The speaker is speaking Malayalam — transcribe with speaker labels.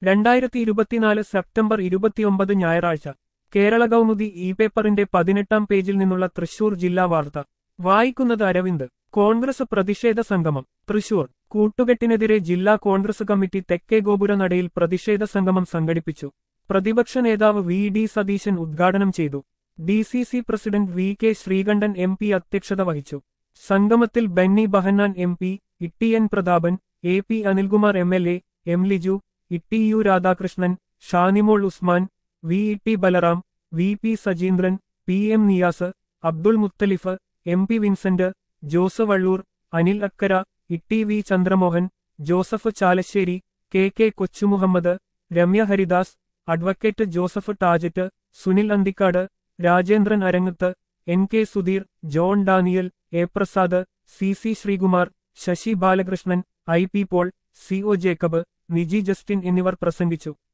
Speaker 1: രണ്ടായിരത്തി ഇരുപത്തിനാല് സെപ്റ്റംബർ ഇരുപത്തിയൊമ്പത് ഞായറാഴ്ച കേരള കൗമുദി ഇ പേപ്പറിന്റെ പതിനെട്ടാം പേജിൽ നിന്നുള്ള തൃശൂർ ജില്ലാ വാർത്ത വായിക്കുന്നത് അരവിന്ദ് കോൺഗ്രസ് പ്രതിഷേധ സംഗമം തൃശൂർ കൂട്ടുകെട്ടിനെതിരെ ജില്ലാ കോൺഗ്രസ് കമ്മിറ്റി തെക്കേ ഗോപുര നടയിൽ പ്രതിഷേധ സംഗമം സംഘടിപ്പിച്ചു പ്രതിപക്ഷ നേതാവ് വി ഡി സതീശൻ ഉദ്ഘാടനം ചെയ്തു D C C president V K Sreekandan M P അധ്യക്ഷത വഹിച്ചു സംഗമത്തിൽ Benny Behanan M P T N Prathapan A P Anilkumar M L A M Liju T U Radhakrishnan Shanimol Usman V E T Balram V P Sajeendran P M Niyas Abdul Muthalif M P Vincent Jose Vallur Anil Akkara T V Chandramohan Joseph Chalissery K K Kochumuhammad Ramya Haridas advocate Joseph Tajet Sunil Anthikad Rajendran Arangath N K Sudheer John Daniel A Prasad C C Sreekumar Sasi Balakrishnan I P Paul C O Jacob Niji Justin എന്നിവർ പ്രസംഗിച്ചു